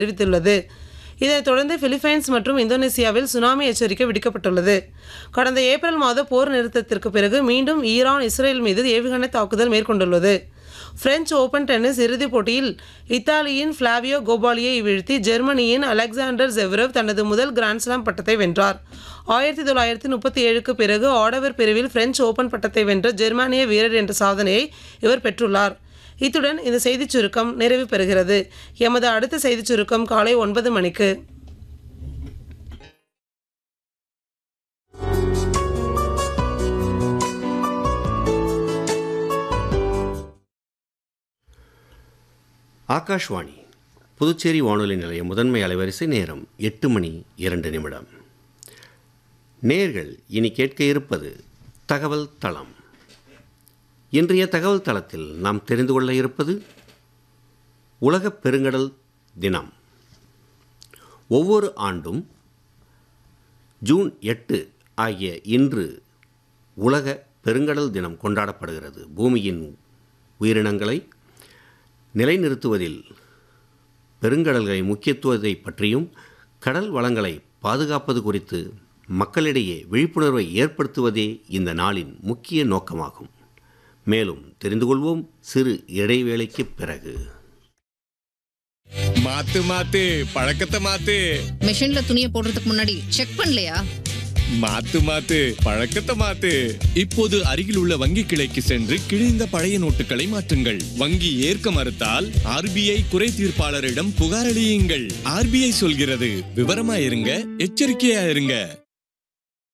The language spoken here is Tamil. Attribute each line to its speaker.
Speaker 1: தெரிவித்துள்ளது இதைத் தொடர்ந்து பிலிப்பைன்ஸ் மற்றும் இந்தோனேசியாவில் சுனாமி எச்சரிக்கை விடுக்கப்பட்டுள்ளது கடந்த ஏப்ரல் மாத போர் நிறுத்தத்திற்கு பிறகு மீண்டும் ஈரான் இஸ்ரேல் மீது ஏவுகணை தாக்குதல் மேற்கொண்டுள்ளது பிரெஞ்சு ஓபன் டென்னிஸ் இறுதிப் போட்டியில் இத்தாலியின் ஃப்ளாவியோ கோபாலியை வீழ்த்தி ஜெர்மனியின் அலெக்சாண்டர் ஜெவ்ரவ் தனது முதல் கிராண்ட்ஸ்லாம் பட்டத்தை வென்றார் ஆயிரத்தி தொள்ளாயிரத்தி முப்பத்தி ஏழுக்கு பிறகு ஆடவர் பிரிவில் பிரெஞ்சு ஓபன் பட்டத்தை வென்ற ஜெர்மானிய வீரர் என்ற சாதனையை இவர் பெற்றுள்ளார் இத்துடன் இந்த செய்திச் சுருக்கம் நிறைவு பெறுகிறது எமது அடுத்த செய்திச் சுருக்கம் காலை ஒன்பது மணிக்கு
Speaker 2: ஆகாஷ்வாணி புதுச்சேரி வானொலி நிலைய முதன்மை அலைவரிசை நேரம் எட்டு மணி இரண்டு நிமிடம் நேர்கள் இனி கேட்க இருப்பது தகவல் தளம் இன்றைய தகவல் தளத்தில் நாம் தெரிந்து கொள்ள இருப்பது உலகப் பெருங்கடல் தினம் ஒவ்வொரு ஆண்டும் ஜூன் எட்டு ஆகிய இன்று உலக பெருங்கடல் தினம் கொண்டாடப்படுகிறது பூமியின் உயிரினங்களை நிலைநிறுத்துவதில் பெருங்கடல்களின் முக்கியத்துவத்தை பற்றியும் கடல் வளங்களை பாதுகாப்பது குறித்து மக்களிடையே விழிப்புணர்வை ஏற்படுத்துவதே இந்த நாளின் முக்கிய நோக்கமாகும் மேலும் தெரிந்து கொள்வோம் சிறு இடைவேளைக்கு பிறகு
Speaker 3: மாத்து மாத்து பழக்கத்தை மாத்து
Speaker 4: மிஷின்ல துணியை போடுறதுக்கு முன்னாடி செக் பண்ணலையா
Speaker 3: மாத்து மாத்து பழக்கத்தை மாத்து இப்போது அருகில் உள்ள வங்கி கிளைக்கு சென்று கிழிந்த பழைய நோட்டுகளை மாற்றுங்கள் வங்கி ஏற்க மறுத்தால் ஆர்பிஐ குறை தீர்ப்பாளரிடம் புகாரளியுங்கள் ஆர்பிஐ சொல்கிறது விவரமா இருங்க எச்சரிக்கையா இருங்க